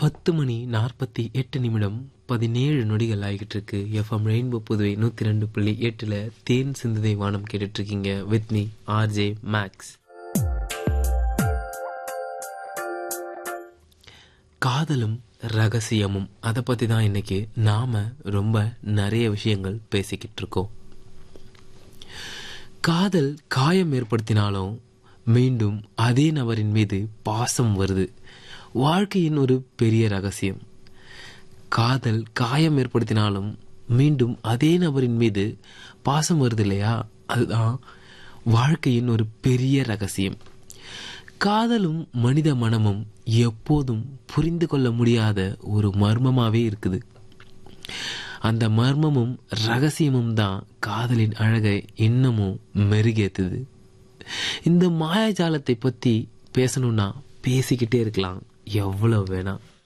பத்து மணி நாற்பத்தி எட்டு நிமிடம் பதினேழு நொடிகள் ஆகிட்டு இருக்கு எஃப்எம் ரெயின்போ புதுவை நூற்றி ரெண்டு புள்ளி எட்டில் தேன் சிந்துதை வானம் கேட்டுட்டு இருக்கீங்க வித் மீ ஆர்ஜே மேக்ஸ் காதலும் ரகசியமும் அதை பற்றி தான் இன்னைக்கு நாம் ரொம்ப நிறைய விஷயங்கள் பேசிக்கிட்டு இருக்கோம் காதல் காயம் ஏற்படுத்தினாலும் மீண்டும் அதே நபரின் மீது பாசம் வருது வாழ்க்கையின் ஒரு பெரிய ரகசியம் காதல் காயம் ஏற்படுத்தினாலும் மீண்டும் அதே நபரின் மீது பாசம் வருது இல்லையா அதுதான் வாழ்க்கையின் ஒரு பெரிய ரகசியம் காதலும் மனித மனமும் எப்போதும் புரிந்து கொள்ள முடியாத ஒரு மர்மமாவே இருக்குது அந்த மர்மமும் ரகசியமும் தான் காதலின் அழகை இன்னமும் மெருகேத்துது இந்த மாயாஜாலத்தை பத்தி பேசணும்னா பேசிக்கிட்டே இருக்கலாம் எவ்வளவு வேணாம்